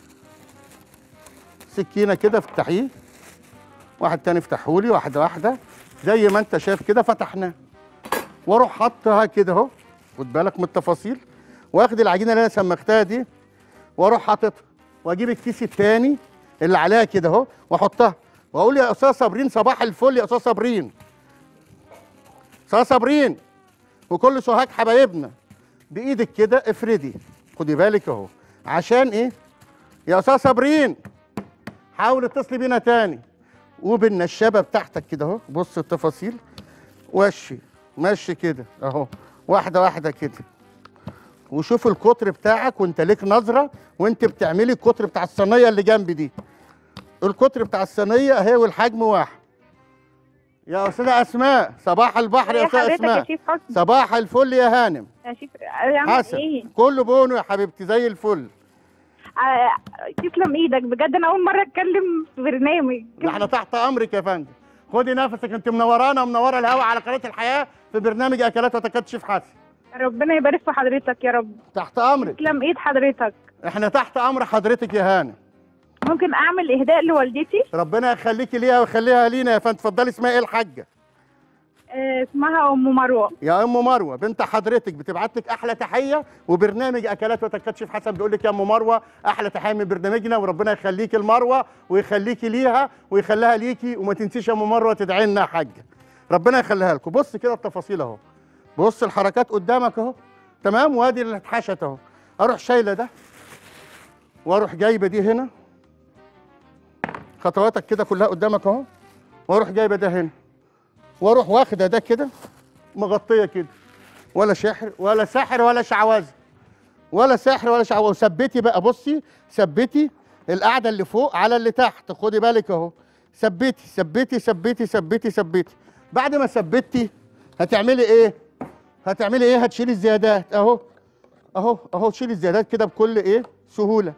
سكينه كده افتحيه واحد تاني افتحهولي واحده واحده زي ما انت شايف كده فتحناه واروح حاطها كده اهو خد بالك من التفاصيل واخد العجينه اللي انا سمختها دي واروح حاططها واجيب الكيس التاني اللي عليها كده اهو واحطها واقول يا استاذ صابرين صباح الفل يا استاذ صابرين استاذ صابرين وكل سوهاج حبايبنا بايدك كده افردي خدي بالك اهو عشان ايه يا استاذ صابرين حاول اتصلي بينا تاني وبالنشابه بتاعتك كده اهو بص التفاصيل وشي مشي كده اهو واحده واحده كده وشوف القطر بتاعك وانت ليك نظره وانت بتعملي القطر بتاع الصينيه اللي جنبي دي القطر بتاع الصينيه اهي والحجم واحد يا استاذه اسماء صباح البحر يا يا استاذه حضرتك يا اسماء شيف حسن صباح الفل يا هانم يا شيف عامل حسن ايه؟ كله بونو يا حبيبتي زي الفل آه، تسلم ايدك بجد انا اول مره اتكلم في برنامج ده احنا تحت امرك يا فندم خدي نفسك انت منورانا ومنوره الهوا على قناه الحياه في برنامج اكلات وتكات شيف حسن ربنا يبارك في حضرتك يا رب تحت امرك تسلم ايد حضرتك احنا تحت امر حضرتك يا هانم ممكن اعمل اهداء لوالدتي ربنا يخليكي ليها ويخليها لينا يا فندم اتفضلي اسمها ايه الحاجه آه، اسمها ام مروه يا ام مروه بنت حضرتك بتبعت لك احلى تحيه وبرنامج اكلات وتكات شيف حسن بيقول لك يا ام مروه احلى تحيه من برنامجنا وربنا يخليكي المروه ويخليكي ليها ويخليها ليكي وما تنسيش يا ام مروه تدعي لنا يا حاجه ربنا يخليها لكم بص كده التفاصيل اهو بص الحركات قدامك اهو تمام وادي اللي اتحشت اهو اروح شايله ده واروح جايبه دي هنا خطواتك كده كلها قدامك اهو واروح جايبه ده هنا واروح واخده ده كده مغطيه كده ولا شحر ولا سحر ولا شعوذه ولا سحر ولا شعوذه وثبتي بقى بصي ثبتي القاعده اللي فوق على اللي تحت خدي بالك اهو ثبتي ثبتي ثبتي ثبتي ثبتي بعد ما ثبتي هتعملي ايه هتعملي ايه هتشيلي الزيادات اهو اهو اهو تشيلي الزيادات كده بكل ايه سهوله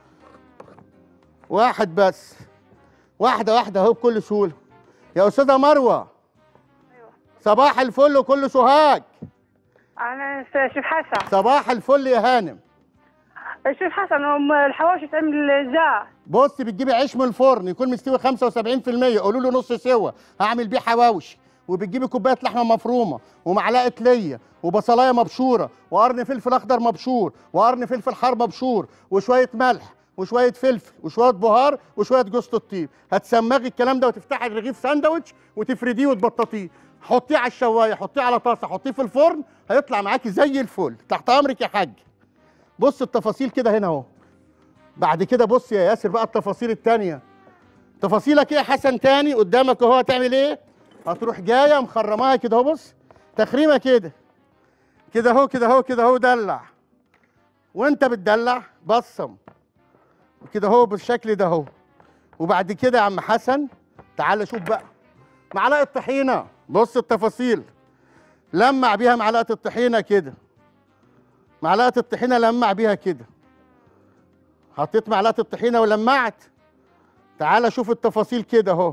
واحد بس واحده واحده اهو بكل سهوله يا استاذه مروه صباح الفل وكل سوهاج انا شيف حسن صباح الفل يا هانم شيف حسن ام الحواوشي تعمل ازاي بص بتجيبي عيش من الفرن يكون مستوي 75% قولوا له نص سوا هعمل بيه حواوشي وبتجيبي كوبايه لحمه مفرومه ومعلقه ليا وبصلايه مبشوره وقرن فلفل اخضر مبشور وقرن فلفل حار مبشور وشويه ملح وشويه فلفل وشويه بهار وشويه جوز الطيب هتسمغي الكلام ده وتفتحي الرغيف ساندوتش وتفرديه وتبططيه حطيه على الشوايه حطيه على طاسه حطيه في الفرن هيطلع معاكي زي الفل تحت امرك يا حاج بص التفاصيل كده هنا اهو بعد كده بص يا ياسر بقى التفاصيل التانية تفاصيلك ايه يا حسن تاني قدامك اهو هتعمل ايه هتروح جايه مخرماها كده اهو بص تخريمه كده كده اهو كده اهو كده اهو دلع وانت بتدلع بصم كده اهو بالشكل ده اهو وبعد كده يا عم حسن تعال شوف بقى معلقه طحينه بص التفاصيل لمع بيها معلقه الطحينه كده معلقه الطحينه لمع بيها كده حطيت معلقه الطحينه ولمعت تعال شوف التفاصيل كده اهو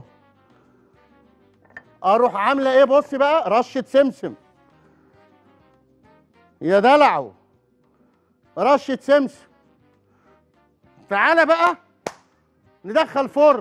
اروح عامله ايه بص بقى رشه سمسم يا دلعو رشه سمسم تعالى بقى ندخل فرن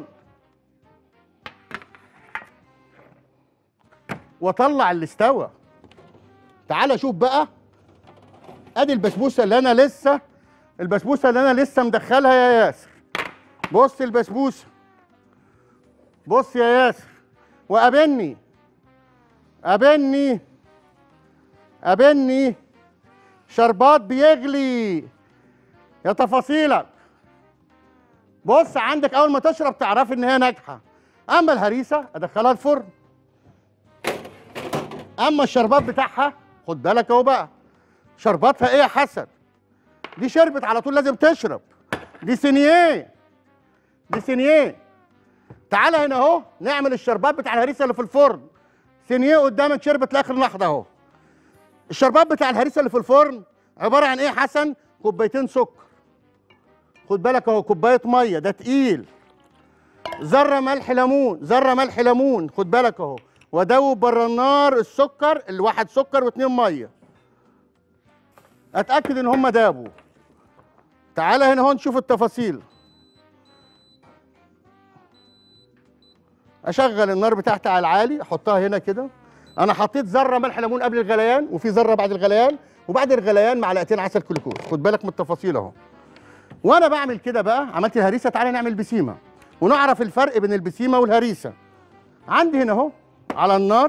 واطلع اللي استوى تعالى شوف بقى ادي البسبوسه اللي انا لسه البسبوسه اللي انا لسه مدخلها يا ياسر بص البسبوسه بص يا ياسر وقابلني قابلني قابلني شربات بيغلي يا تفاصيلك بص عندك اول ما تشرب تعرف ان هي ناجحه اما الهريسه ادخلها الفرن اما الشربات بتاعها خد بالك اهو بقى شرباتها ايه يا حسن دي شربت على طول لازم تشرب دي سينيه دي سينيه تعالى هنا اهو نعمل الشربات بتاع الهريسه اللي في الفرن سينيه قدامك شربت لاخر لحظه اهو الشربات بتاع الهريسه اللي في الفرن عباره عن ايه يا حسن كوبايتين سكر خد بالك اهو كوبايه ميه ده تقيل ذره ملح ليمون ذره ملح ليمون خد بالك اهو وادوب بره النار السكر الواحد سكر واتنين ميه اتاكد ان هم دابوا تعالى هنا اهو نشوف التفاصيل اشغل النار بتاعتي على العالي احطها هنا كده انا حطيت ذره ملح ليمون قبل الغليان وفي ذره بعد الغليان وبعد الغليان معلقتين عسل كلوكوز خد بالك من التفاصيل اهو وانا بعمل كده بقى عملت الهريسه تعالى نعمل بسيمه ونعرف الفرق بين البسيمه والهريسه عندي هنا اهو على النار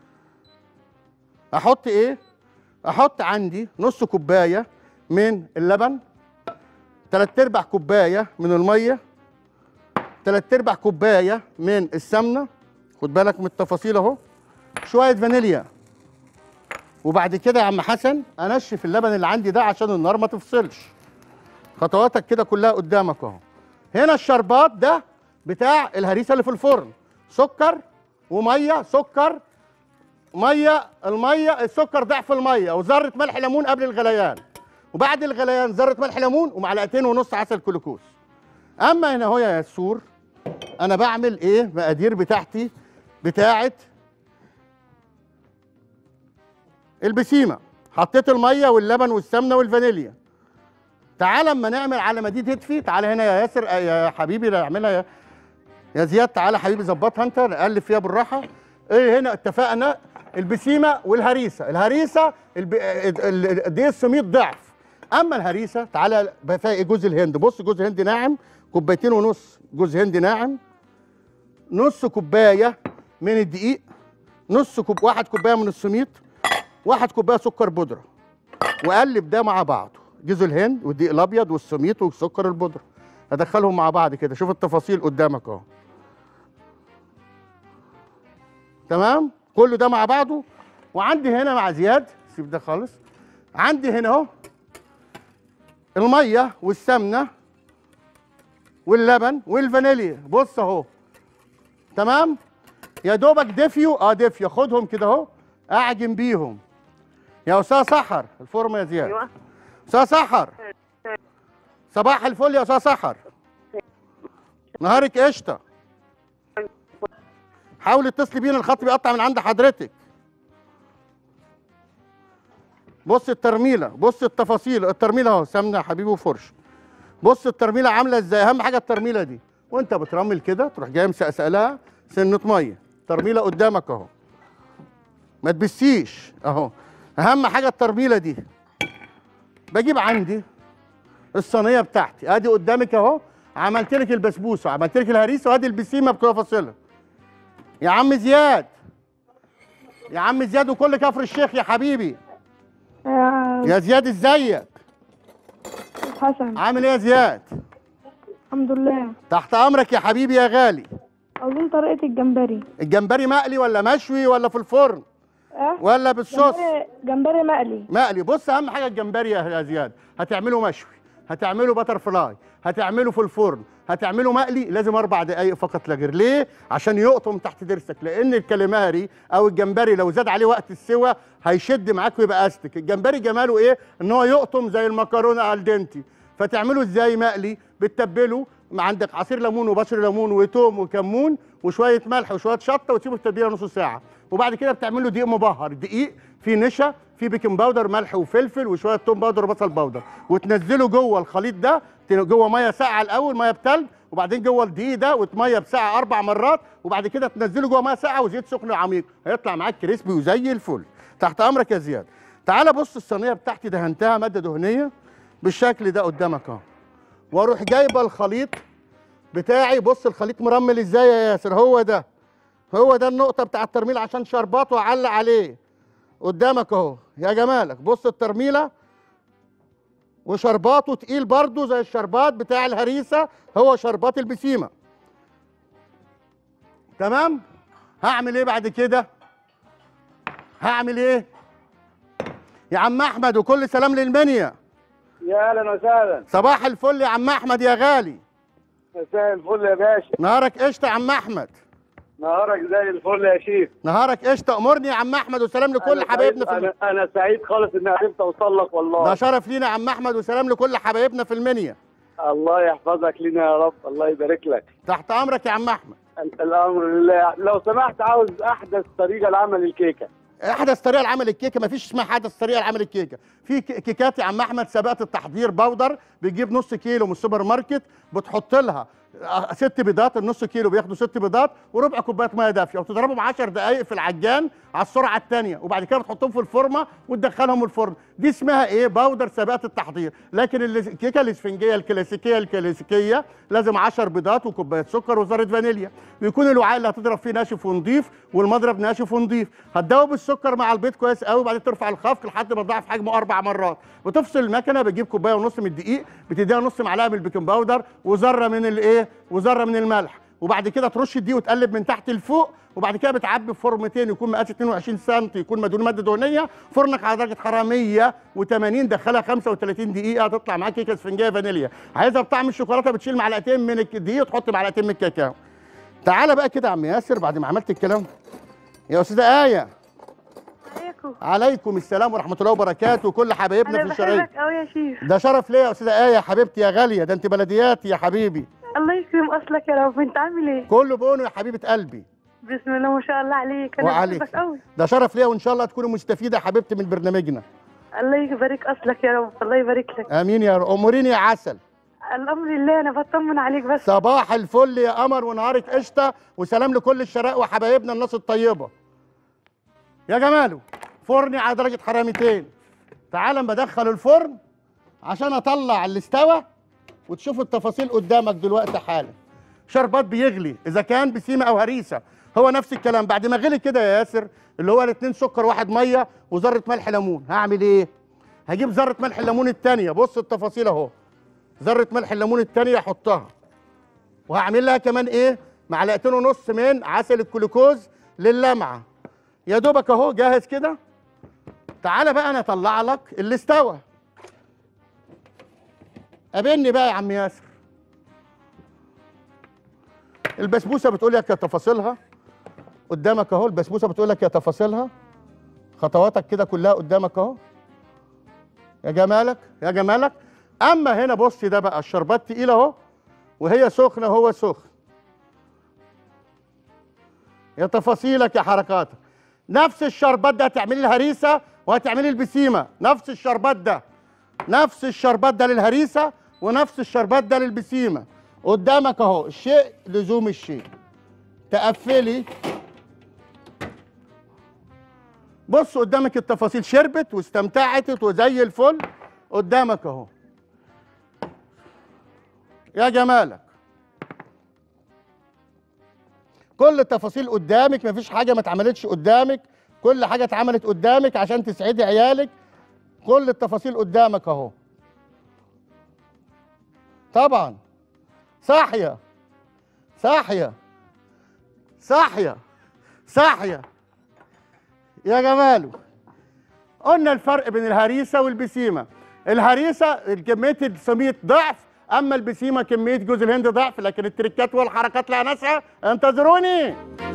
احط ايه احط عندي نص كوبايه من اللبن تلات ارباع كوبايه من الميه تلات ارباع كوبايه من السمنه خد بالك من التفاصيل اهو شويه فانيليا وبعد كده يا عم حسن انشف اللبن اللي عندي ده عشان النار ما تفصلش خطواتك كده كلها قدامك اهو هنا الشربات ده بتاع الهريسه اللي في الفرن سكر وميه سكر ميه الميه السكر ضعف الميه وذره ملح ليمون قبل الغليان وبعد الغليان ذره ملح ليمون ومعلقتين ونص عسل كلوكوز اما هنا اهو يا يسور انا بعمل ايه مقادير بتاعتي بتاعت البسيمه حطيت الميه واللبن والسمنه والفانيليا تعال اما نعمل على ما دي تدفي تعال هنا يا ياسر آه، يا حبيبي نعملها يا يا زياد تعالى حبيبي ظبطها انت نقلب فيها بالراحه ايه هنا اتفقنا البسيمه والهريسه الهريسه الب... ال- ال- دي السميد ضعف اما الهريسه تعالى بقى فيها ايه جوز الهند بص جوز الهند ناعم كوبايتين ونص جوز هند ناعم نص كوبايه من الدقيق نص كوب واحد كوبايه من السميد واحد كوبايه سكر بودره وقلب ده مع بعضه جوز الهند والدقيق الابيض والسميد والسكر البودره ادخلهم مع بعض كده شوف التفاصيل قدامك اهو تمام كله ده مع بعضه وعندي هنا مع زياد سيب ده خالص عندي هنا اهو الميه والسمنه واللبن والفانيليا بص اهو تمام يا دوبك دفيوا اه دفيوا خدهم كده اهو اعجن بيهم يا استاذ سحر الفورمه يا زياد ايوه استاذ سحر صباح الفل يا استاذ سحر نهارك قشطه حاول اتصلي بينا الخط بيقطع من عند حضرتك بص الترميله بص التفاصيل الترميله اهو سمنه يا حبيبي وفرش بص الترميله عامله ازاي اهم حاجه الترميله دي وانت بترمل كده تروح جاي مسقسق لها سنه ميه ترميله قدامك اهو ما تبسيش اهو اهم حاجه الترميله دي بجيب عندي الصينيه بتاعتي ادي قدامك اهو عملت لك البسبوسه عملت لك الهريسه وادي البسيمه بكل فاصلها يا عم زياد يا عم زياد وكل كفر الشيخ يا حبيبي آه، يا زياد ازيك حسن عامل ايه يا زياد الحمد لله تحت امرك يا حبيبي يا غالي عاوزين طريقة الجمبري الجمبري مقلي ولا مشوي ولا في الفرن اه ولا بالصوص جمبري, جمبري مقلي مقلي بص اهم حاجه الجمبري يا يا زياد هتعمله مشوي هتعمله بتر فلاي هتعمله في الفرن هتعمله مقلي لازم اربع دقائق فقط لا غير ليه عشان يقطم تحت ضرسك لان الكاليماري او الجمبري لو زاد عليه وقت السوى هيشد معاك ويبقى استك الجمبري جماله ايه ان هو يقطم زي المكرونه الدنتي فتعمله ازاي مقلي بتتبله ما عندك عصير ليمون وبشر ليمون وتوم وكمون وشويه ملح وشويه شطه وتسيبه في التتبيله نص ساعه وبعد كده بتعمل له دقيق مبهر دقيق فيه نشا فيه بيكنج باودر ملح وفلفل وشويه توم باودر وبصل باودر وتنزله جوه الخليط ده تن- جوه ميه ساقعه الاول ميه بتلج وبعدين جوه الدقيق ده وتميه بساعه اربع مرات وبعد كده تنزله جوه ميه ساقعه وزيت سخن عميق هيطلع معاك كريسبي وزي الفل تحت امرك يا زياد تعالى بص الصينيه بتاعتي دهنتها ماده دهنيه بالشكل ده قدامك اهو واروح جايبه الخليط بتاعي بص الخليط مرمل ازاي يا ياسر هو ده هو ده النقطه بتاع الترميل عشان شربات واعلق عليه قدامك اهو يا جمالك بص الترميله وشرباته تقيل برضو زي الشربات بتاع الهريسه هو شربات البسيمه تمام هعمل ايه بعد كده هعمل ايه يا عم احمد وكل سلام للمنيا يا اهلا وسهلا صباح الفل يا عم احمد يا غالي مساء الفل يا باشا نهارك قشطه يا عم احمد نهارك زي الفل يا شيف نهارك قشطه امرني يا عم احمد وسلام لكل أنا حبايبنا سعيد- في الم... انا انا سعيد خالص اني عرفت اوصل لك ده والله شرف لينا يا عم احمد وسلام لكل حبايبنا في المنيا الله يحفظك لنا يا رب الله يبارك لك تحت امرك يا عم احمد ال- الامر لله لو سمحت عاوز احدث طريقه لعمل الكيكه احدث طريقه لعمل الكيكه مفيش اسمها حدث طريقه لعمل الكيكه في ك- كيكات يا عم احمد سابقه التحضير بودر بتجيب نص كيلو من السوبر ماركت بتحط لها آه، ست بيضات النص كيلو بياخدوا ست بيضات وربع كوبايه ميه دافيه وتضربهم 10 دقائق في العجان على السرعه الثانيه وبعد كده بتحطهم في الفورمه وتدخلهم الفرن دي اسمها ايه بودر سابقه التحضير لكن ال- الكيكه الاسفنجيه الكلاسيكيه الكلاسيكيه لازم 10 بيضات وكوبايه سكر وذره فانيليا ويكون الوعاء اللي هتضرب فيه ناشف ونضيف والمضرب ناشف ونضيف هتدوب السكر مع البيض كويس قوي وبعدين ترفع الخفق لحد ما تضاعف حجمه اربع مرات وتفصل المكنه بتجيب كوبايه ونص من الدقيق بتديها نص معلقه من البيكنج باودر وذره من الايه وذره من الملح وبعد كده ترش الدقيق وتقلب من تحت لفوق وبعد كده بتعبي في فرمتين يكون مقاس 22 سم يكون مدهون ماده دهنيه فرنك على درجه حراره 180 دخلها 35 دقيقه تطلع معاك كيكه اسفنجيه فانيليا عايزها بطعم الشوكولاته بتشيل معلقتين من الدقيق وتحط معلقتين من الكاكاو تعالى بقى كده يا عم ياسر بعد ما عملت الكلام يا استاذه ايه عليكم عليكم السلام ورحمه الله وبركاته وكل حبايبنا انا في الشرايط بحبك قوي يا شيف ده شرف ليا يا استاذه ايه يا حبيبتي يا غاليه ده انت بلدياتي يا حبيبي الله يكرم اصلك يا رب انت عامل ايه كله بونو يا حبيبه قلبي بسم الله ما شاء الله عليك انا وعليك. بحبك قوي ده شرف ليا وان شاء الله تكوني مستفيده يا حبيبتي من برنامجنا الله يبارك اصلك يا رب الله يبارك لك امين يا رب اموريني يا عسل الامر لله انا بطمن عليك بس صباح الفل يا قمر ونهارك قشطه وسلام لكل الشراء وحبايبنا الناس الطيبه يا جماله فرني على درجه حراره 200 تعال اما بدخل الفرن عشان اطلع اللي استوى وتشوف التفاصيل قدامك دلوقتي حالا شربات بيغلي اذا كان بسيمه او هريسه هو نفس الكلام بعد ما غلي كده يا ياسر اللي هو الاثنين سكر واحد ميه وذره ملح ليمون هعمل ايه هجيب ذره ملح الليمون الثانيه بص التفاصيل اهو ذره ملح الليمون الثانيه احطها وهعمل لها كمان ايه معلقتين ونص من عسل الجلوكوز للمعه يا دوبك اهو جاهز كده تعالى بقى انا اطلع لك اللي استوى قابلني بقى يا عم ياسر البسبوسه بتقول لك يا تفاصيلها قدامك اهو البسبوسه بتقول لك يا تفاصيلها خطواتك كده كلها قدامك اهو يا جمالك يا جمالك اما هنا بص ده بقى الشربات تقيله اهو وهي سخنه وهو سخن يا تفاصيلك يا حركاتك نفس الشربات ده هتعملي الهريسه وهتعملي البسيمه نفس الشربات ده نفس الشربات ده للهريسه ونفس الشربات ده للبسيمه قدامك اهو الشيء لزوم الشيء تقفلي بص قدامك التفاصيل شربت واستمتعت وزي الفل قدامك اهو يا جمالك كل التفاصيل قدامك مفيش حاجه ما اتعملتش قدامك كل حاجه اتعملت قدامك عشان تسعدي عيالك كل التفاصيل قدامك اهو طبعا صاحيه صاحيه صاحيه صاحيه يا جماله قلنا الفرق بين الهريسه والبسيمه الهريسه كميه السميد ضعف اما البسيمه كميه جوز الهند ضعف لكن التركات والحركات لها ناسها انتظروني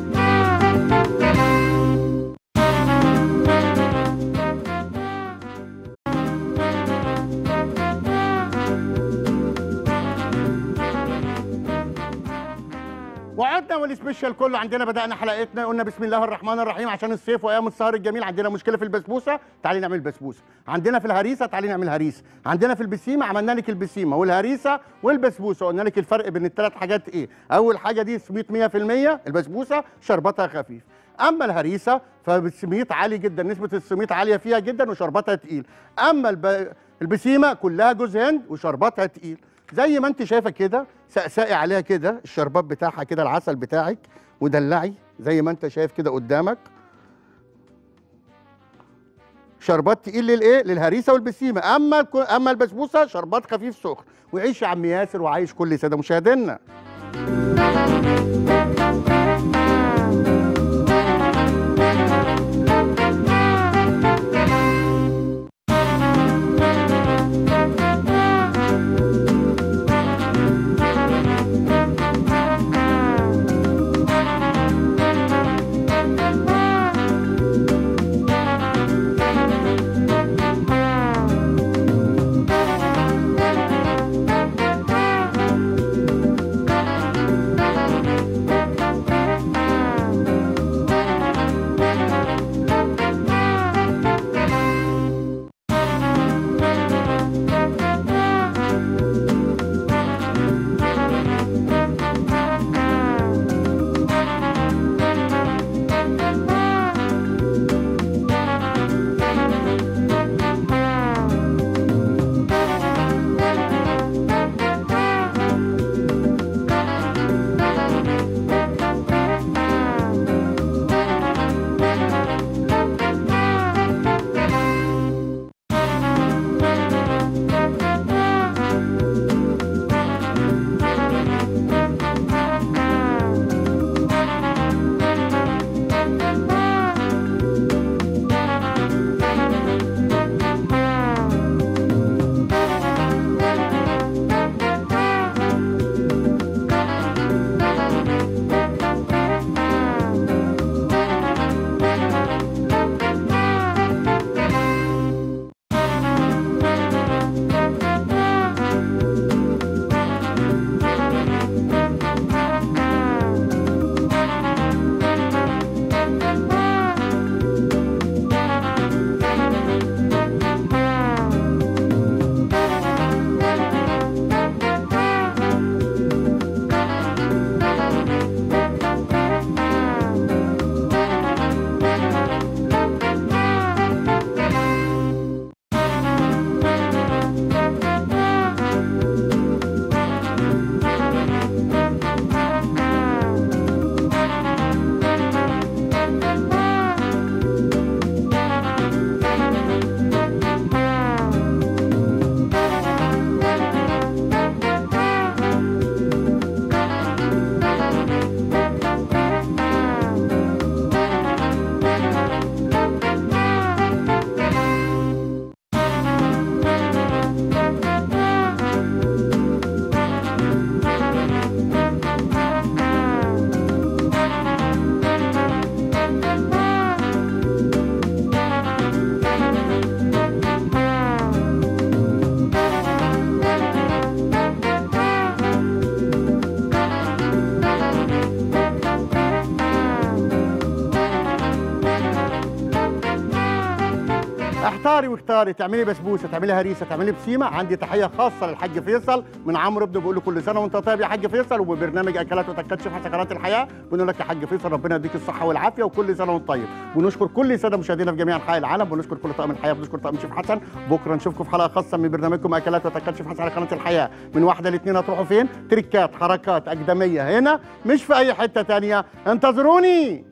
وعدنا والسبيشال كله عندنا بدأنا حلقتنا قلنا بسم الله الرحمن الرحيم عشان الصيف وايام السهر الجميل عندنا مشكله في البسبوسه تعالي نعمل بسبوسه عندنا في الهريسه تعالي نعمل هريسه عندنا في البسيمه عملنا لك البسيمه والهريسه والبسبوسه قلنا لك الفرق بين الثلاث حاجات ايه اول حاجه دي سميت 100% البسبوسه شربتها خفيف اما الهريسه فالسميت عالي جدا نسبه السميت عاليه فيها جدا وشربتها تقيل اما الب... البسيمه كلها جوز هند وشربتها تقيل زي ما انت شايفه كده سقسقي عليها كده الشربات بتاعها كده العسل بتاعك ودلعي زي ما انت شايف كده قدامك شربات تقيل للايه للهريسه والبسيمه اما الك- اما البسبوسه شربات خفيف سخن وعيش يا عم ياسر وعايش كل ساده مشاهدينا تختاري تعملي بسبوسه تعملي هريسه تعملي بسيمه عندي تحيه خاصه للحاج فيصل من عمرو ابنه بيقول له كل سنه وانت طيب يا حاج فيصل وببرنامج اكلات وتكات شيف حسن قناه الحياه بنقول لك يا حاج فيصل ربنا يديك الصحه والعافيه وكل سنه وانت طيب ونشكر كل الساده مشاهدينا في جميع انحاء العالم ونشكر كل طاقم الحياه ونشكر طاقم شيف حسن بكره نشوفكم في حلقه خاصه من برنامجكم اكلات وتكات شيف حسن على قناه الحياه من واحده لاثنين هتروحوا فين تريكات حركات اقدميه هنا مش في اي حته تانية انتظروني